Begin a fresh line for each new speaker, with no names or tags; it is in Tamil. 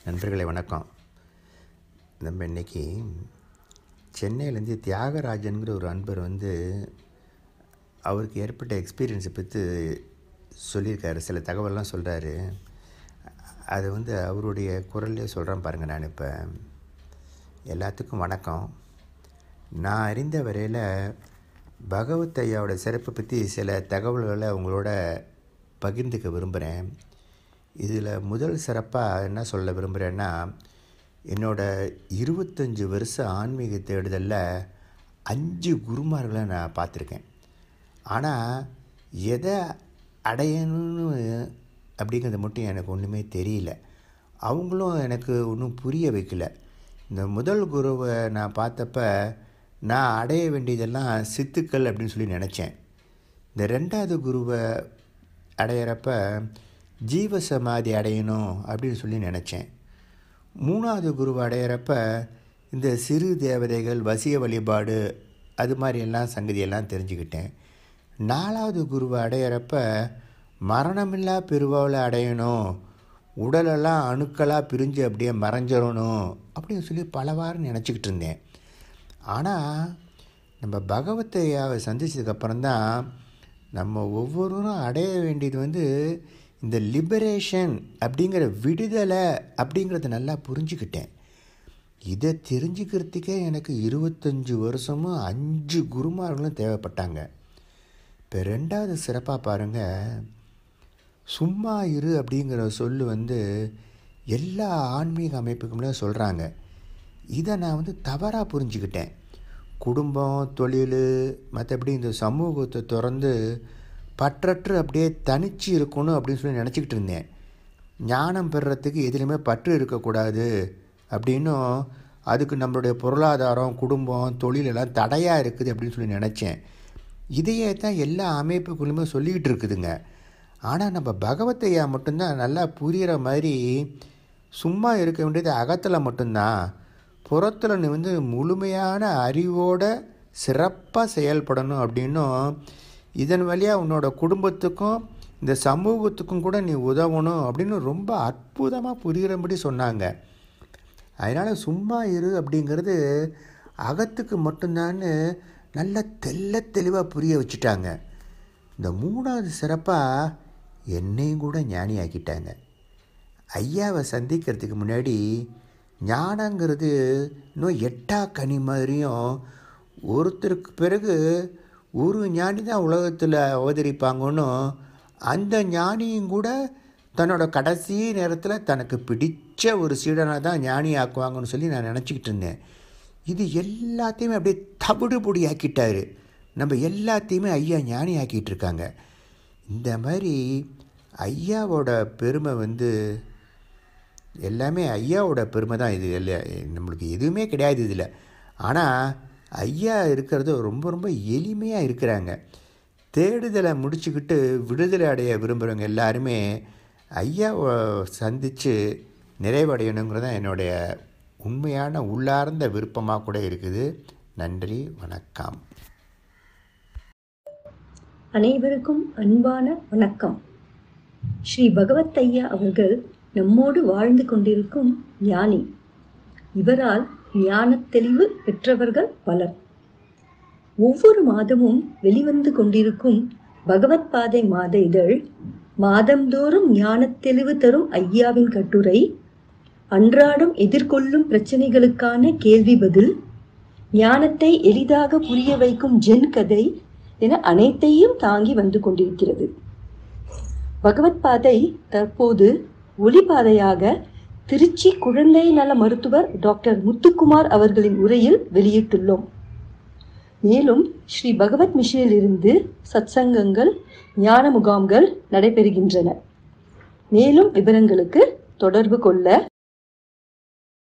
நண்பர்களே வணக்கம் நம்ம இன்னைக்கு சென்னையிலேருந்து தியாகராஜன்கிற ஒரு அன்பர் வந்து அவருக்கு ஏற்பட்ட எக்ஸ்பீரியன்ஸை பற்றி சொல்லியிருக்காரு சில தகவல்லாம் சொல்கிறாரு அது வந்து அவருடைய குரல்லே சொல்கிறேன் பாருங்கள் நான் இப்போ எல்லாத்துக்கும் வணக்கம் நான் அறிந்த வரையில் பகவத் ஐயாவோட சிறப்பை பற்றி சில தகவல்களை உங்களோட பகிர்ந்துக்க விரும்புகிறேன் இதில் முதல் சிறப்பாக என்ன சொல்ல விரும்புகிறேன்னா என்னோட இருபத்தஞ்சி வருஷ ஆன்மீக தேடுதலில் அஞ்சு குருமார்களை நான் பார்த்துருக்கேன் ஆனால் எதை அடையணும்னு அப்படிங்கிறது மட்டும் எனக்கு ஒன்றுமே தெரியல அவங்களும் எனக்கு ஒன்றும் புரிய வைக்கல இந்த முதல் குருவை நான் பார்த்தப்ப நான் அடைய வேண்டியதெல்லாம் சித்துக்கள் அப்படின்னு சொல்லி நினச்சேன் இந்த ரெண்டாவது குருவை அடையிறப்ப ஜீவ சமாதி அடையணும் அப்படின்னு சொல்லி நினச்சேன் மூணாவது குருவை அடையிறப்ப இந்த சிறு தேவதைகள் வசிய வழிபாடு அது மாதிரியெல்லாம் சங்கதியெல்லாம் தெரிஞ்சுக்கிட்டேன் நாலாவது குருவை அடையிறப்ப மரணமில்லா பெருவாவில் அடையணும் உடலெல்லாம் அணுக்களாக பிரிஞ்சு அப்படியே மறைஞ்சிடணும் அப்படின்னு சொல்லி பலவாறு நினச்சிக்கிட்டு இருந்தேன் ஆனால் நம்ம பகவத்தையாவை சந்திச்சதுக்கப்புறம் தான் நம்ம ஒவ்வொருவரும் அடைய வேண்டியது வந்து இந்த லிபரேஷன் அப்படிங்கிற விடுதலை அப்படிங்கிறத நல்லா புரிஞ்சுக்கிட்டேன் இதை தெரிஞ்சுக்கிறதுக்கே எனக்கு இருபத்தஞ்சி வருஷமும் அஞ்சு குருமார்களும் தேவைப்பட்டாங்க இப்போ ரெண்டாவது சிறப்பாக பாருங்கள் சும்மா இரு அப்படிங்கிற சொல் வந்து எல்லா ஆன்மீக அமைப்புக்குமே சொல்கிறாங்க இதை நான் வந்து தவறாக புரிஞ்சுக்கிட்டேன் குடும்பம் தொழில் மற்றபடி இந்த சமூகத்தை திறந்து பற்றற்று அப்படியே தனிச்சு இருக்கணும் அப்படின்னு சொல்லி நினச்சிக்கிட்டு இருந்தேன் ஞானம் பெறுறதுக்கு எதுலேயுமே பற்று இருக்கக்கூடாது அப்படின்னும் அதுக்கு நம்மளுடைய பொருளாதாரம் குடும்பம் தொழில் எல்லாம் தடையாக இருக்குது அப்படின்னு சொல்லி நினச்சேன் இதையே தான் எல்லா அமைப்புக்குள்ளுமே சொல்லிக்கிட்டு இருக்குதுங்க ஆனால் நம்ம பகவத்தையா மட்டும்தான் நல்லா புரிகிற மாதிரி சும்மா இருக்க வேண்டியது அகத்தில் மட்டும்தான் புறத்தில் நீ வந்து முழுமையான அறிவோட சிறப்பாக செயல்படணும் அப்படின்னும் இதன் வழியாக உன்னோட குடும்பத்துக்கும் இந்த சமூகத்துக்கும் கூட நீ உதவணும் அப்படின்னு ரொம்ப அற்புதமாக புரிகிறபடி சொன்னாங்க அதனால் சும்மா இரு அப்படிங்கிறது அகத்துக்கு மட்டும்தான்னு நல்ல தெல்ல தெளிவாக புரிய வச்சுட்டாங்க இந்த மூணாவது சிறப்பாக என்னையும் கூட ஞானி ஆக்கிட்டாங்க ஐயாவை சந்திக்கிறதுக்கு முன்னாடி ஞானங்கிறது இன்னும் எட்டா கனி மாதிரியும் ஒருத்தருக்கு பிறகு ஒரு ஞானி தான் உலகத்தில் அவதரிப்பாங்கன்னு அந்த ஞானியும் கூட தன்னோட கடைசி நேரத்தில் தனக்கு பிடிச்ச ஒரு சீடனாக தான் ஞானி ஆக்குவாங்கன்னு சொல்லி நான் நினச்சிக்கிட்டு இருந்தேன் இது எல்லாத்தையுமே அப்படியே தவிடுபொடி ஆக்கிட்டாரு நம்ம எல்லாத்தையுமே ஐயா ஞானி ஆக்கிட்டு இருக்காங்க இந்த மாதிரி ஐயாவோட பெருமை வந்து எல்லாமே ஐயாவோட பெருமை தான் இது இல்லை நம்மளுக்கு எதுவுமே கிடையாது இதில் ஆனால் ஐயா இருக்கிறது ரொம்ப ரொம்ப எளிமையாக இருக்கிறாங்க தேடுதலை முடிச்சுக்கிட்டு விடுதலை அடைய விரும்புகிறவங்க எல்லாருமே ஐயாவை சந்தித்து நிறைவடையணுங்கிறது தான் என்னுடைய உண்மையான உள்ளார்ந்த விருப்பமாக கூட இருக்குது நன்றி வணக்கம்
அனைவருக்கும் அன்பான வணக்கம் ஸ்ரீ பகவத் ஐயா அவர்கள் நம்மோடு வாழ்ந்து கொண்டிருக்கும் ஞானி இவரால் ஞானத் தெளிவு பெற்றவர்கள் பலர் ஒவ்வொரு மாதமும் வெளிவந்து கொண்டிருக்கும் பகவத் பாதை மாத இதழ் மாதந்தோறும் ஞானத் தெளிவு தரும் ஐயாவின் கட்டுரை அன்றாடம் எதிர்கொள்ளும் பிரச்சனைகளுக்கான கேள்வி பதில் ஞானத்தை எளிதாக புரிய வைக்கும் ஜென் கதை என அனைத்தையும் தாங்கி வந்து கொண்டிருக்கிறது பகவத் பாதை தற்போது ஒளிபாதையாக திருச்சி குழந்தை நல மருத்துவர் டாக்டர் முத்துக்குமார் அவர்களின் உரையில் வெளியிட்டுள்ளோம் மேலும் ஸ்ரீ பகவத் மிஷனில் இருந்து சத்சங்கங்கள் ஞான முகாம்கள் நடைபெறுகின்றன மேலும் விவரங்களுக்கு தொடர்பு கொள்ள